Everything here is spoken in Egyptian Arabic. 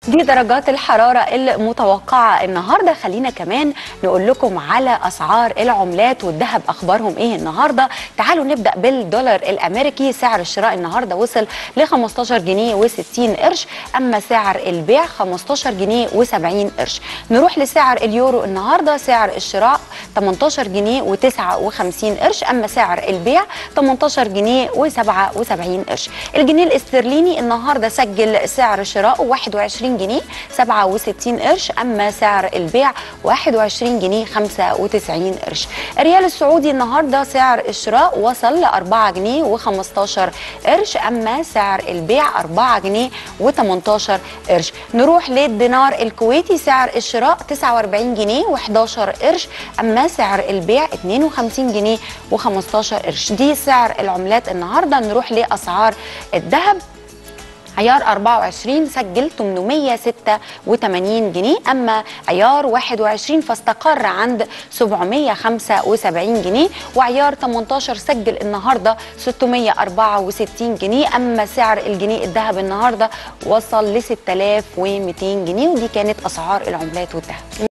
دي درجات الحرارة المتوقعة النهاردة خلينا كمان نقول لكم على أسعار العملات والذهب أخبارهم إيه النهاردة تعالوا نبدأ بالدولار الأمريكي سعر الشراء النهاردة وصل ل 15 جنيه و60 قرش أما سعر البيع 15 جنيه و70 قرش نروح لسعر اليورو النهاردة سعر الشراء 18 جنيه و59 قرش أما سعر البيع 18 جنيه و77 قرش الجنيه الاسترليني النهاردة سجل سعر شراءه 21 جنيه 67 قرش أما سعر البيع 21 جنيه 95 قرش الريال السعودي النهاردة سعر الشراء وصل ل 4 جنيه و15 قرش أما سعر البيع 4 جنيه و18 قرش نروح للدينار الكويتي سعر الشراء 49 جنيه و11 قرش أما سعر البيع 52 جنيه و15 قرش دي سعر العملات النهاردة نروح لأسعار الذهب عيار 24 سجل 886 جنيه اما عيار 21 فاستقر عند 775 جنيه وعيار 18 سجل النهارده 664 جنيه اما سعر الجنيه الذهب النهارده وصل ل 6200 جنيه ودي كانت اسعار العملات والذهب